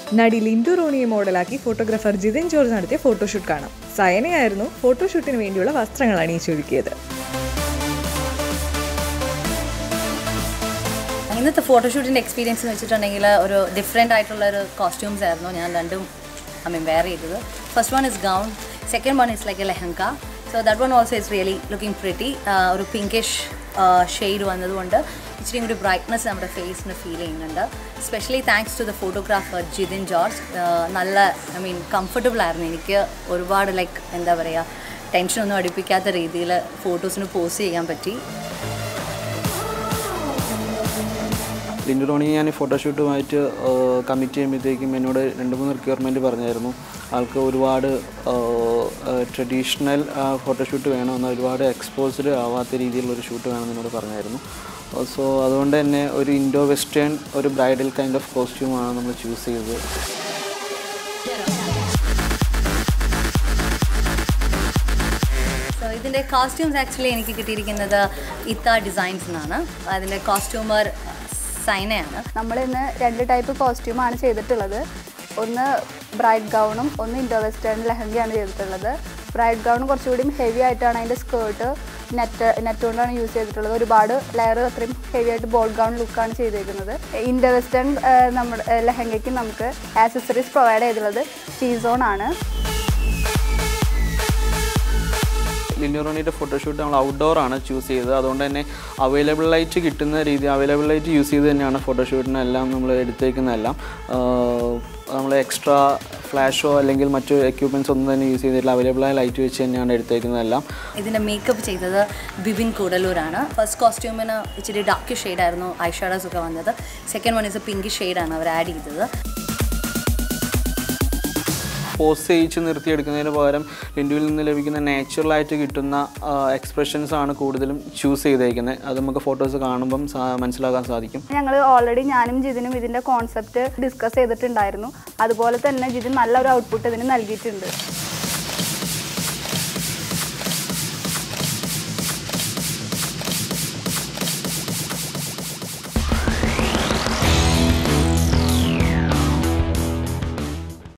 നടി ലിൻഡു റോണിയെ മോഡലാക്കി ഫോട്ടോഗ്രാഫർ ജിതിൻ ജോർജ് നടത്തിയ ഫോട്ടോഷൂട്ട് കാണാം സയനയായിരുന്നു ഫോട്ടോഷൂട്ടിന് വേണ്ടിയുള്ള വസ്ത്രങ്ങൾ അണിയിച്ചൊരുക്കിയത് ഇന്നത്തെ ഫോട്ടോഷൂട്ടിൻ്റെ എക്സ്പീരിയൻസ് എന്ന് വെച്ചിട്ടുണ്ടെങ്കിൽ ഒരു ഡിഫറെൻ്റ് ആയിട്ടുള്ള ഒരു കോസ്റ്റ്യൂംസ് ആയിരുന്നു ഞാൻ രണ്ടും ഐ മീൻ വെയർ ചെയ്തത് first one is gown second one is like a lehenga so that one also is really looking pretty ഒരു പിങ്കിഷ് ഷെയ്ഡ് വന്നതുകൊണ്ട് ഇച്ചിരി ഒരു ബ്രൈറ്റ്നസ് നമ്മുടെ ഫേസിന് ഫീൽ ചെയ്യുന്നുണ്ട് specially thanks to the photographer Jithin George നല്ല ഐ മീൻ കംഫർട്ടബിൾ ആയിരുന്നു എനിക്ക് ഒരുപാട് ലൈക്ക് എന്താ പറയുക ടെൻഷനൊന്നും അടുപ്പിക്കാത്ത രീതിയിൽ ഫോട്ടോസിന് പോസ്റ്റ് ചെയ്യാൻ പറ്റി ലിൻഡു റോണി ഞാൻ ഫോട്ടോഷൂട്ടുമായിട്ട് കമ്മിറ്റ് ചെയ്യുമ്പോഴത്തേക്കും എന്നോട് രണ്ട് മൂന്ന് റിക്വയർമെൻറ്റ് പറഞ്ഞായിരുന്നു ആൾക്ക് ഒരുപാട് ട്രഡീഷണൽ ഫോട്ടോഷൂട്ട് വേണമെന്ന് ഒരുപാട് എക്സ്പോസ്ഡ് ആവാത്ത രീതിയിലുള്ളൊരു ഷൂട്ട് വേണമെന്ന് എന്നോട് പറഞ്ഞായിരുന്നു സോ അതുകൊണ്ട് തന്നെ ഒരു ഇൻഡോ വെസ്റ്റേൺ ഒരു ബ്രൈഡൽ കൈൻഡ് ഓഫ് കോസ്റ്റ്യൂമാണ് നമ്മൾ ചൂസ് ചെയ്തത് സോ ഇതിൻ്റെ കോസ്റ്റ്യൂംസ് ആക്ച്വലി എനിക്ക് കിട്ടിയിരിക്കുന്നത് ഇത്ത ഡിസൈൻസ് എന്നാണ് അതിൻ്റെ കോസ്റ്റ്യൂമർ സൈനയാണ് നമ്മൾ ഇന്ന് രണ്ട് ടൈപ്പ് കോസ്റ്റ്യൂമാണ് ചെയ്തിട്ടുള്ളത് ഒന്ന് ബ്രൈറ്റ് ഗൗണും ഒന്ന് ഇൻഡോ വെസ്റ്റേൺ ലെഹങ്കയാണ് ചെയ്തിട്ടുള്ളത് ബ്രൈറ്റ് ഗൗൺ കുറച്ചുകൂടി ഹെവി ആയിട്ടാണ് അതിൻ്റെ സ്കേർട്ട് നെറ്റ് നെറ്റ് കൊണ്ടാണ് യൂസ് ചെയ്തിട്ടുള്ളത് ഒരുപാട് ലെയർ അത്രയും ഹെവി ആയിട്ട് ബോൾ ഗൗൺ ലുക്കാണ് ചെയ്തേക്കുന്നത് ഇൻഡോ വെസ്റ്റേൺ നമ്മുടെ ലെഹങ്കയ്ക്ക് നമുക്ക് ആക്സസറീസ് പ്രൊവൈഡ് ചെയ്തിട്ടുള്ളത് ഷീസോൺ ആണ് ലിൻഡു റോണിയുടെ ഫോട്ടോഷൂട്ട് നമ്മൾ ഔട്ട്ഡോർ ആണ് ചൂസ് ചെയ്തത് അതുകൊണ്ട് തന്നെ അവൈലബിൾ ആയിട്ട് കിട്ടുന്ന രീതി അവൈലബിൾ ആയിട്ട് യൂസ് ചെയ്ത് തന്നെയാണ് ഫോട്ടോഷൂട്ടിനെല്ലാം നമ്മൾ എടുത്തേക്കുന്നതെല്ലാം നമ്മൾ എക്സ്ട്രാ ഫ്ലാഷോ അല്ലെങ്കിൽ മറ്റു എക്യുപ്മെൻറ്റ്സ് ഒന്നും തന്നെ യൂസ് ചെയ്തിട്ടില്ല അവൈലബിൾ ആയ ലൈറ്റ് വെച്ച് തന്നെയാണ് എടുത്തേക്കുന്നതെല്ലാം ഇതിൻ്റെ മേക്കപ്പ് ചെയ്തത് ബിബിൻ കൂടലൂരാണ് ഫസ്റ്റ് കോസ്റ്റ്യൂമിന് ഇച്ചിരി ഡാർക്ക് ഷെയ്ഡായിരുന്നു ഐഷാഡോസ് ഒക്കെ വന്നത് സെക്കൻഡ് വൺ ഇസ് പിങ്ക് ഷെയ്ഡാണ് അവർ ആഡ് ചെയ്തത് പോസ്റ്റ് ചെയ്യിച്ച് നിർത്തിയെടുക്കുന്നതിന് പകരം ലിൻഡുവിൽ നിന്ന് ലഭിക്കുന്ന നാച്ചുറലായിട്ട് കിട്ടുന്ന എക്സ്പ്രഷൻസ് ആണ് കൂടുതലും ചൂസ് ചെയ്തേക്കുന്നത് അത് നമുക്ക് ഫോട്ടോസ് കാണുമ്പം സാ- മനസ്സിലാക്കാൻ സാധിക്കും ഞങ്ങൾ ഓൾറെഡി ഞാനും ജിതിനും ഇതിൻ്റെ കോൺസെപ്റ്റ് ഡിസ്കസ് ചെയ്തിട്ടുണ്ടായിരുന്നു അതുപോലെ തന്നെ ജിതിൻ നല്ലൊരു ഔട്ട്പുട്ട് ഇതിന് നൽകിയിട്ടുണ്ട്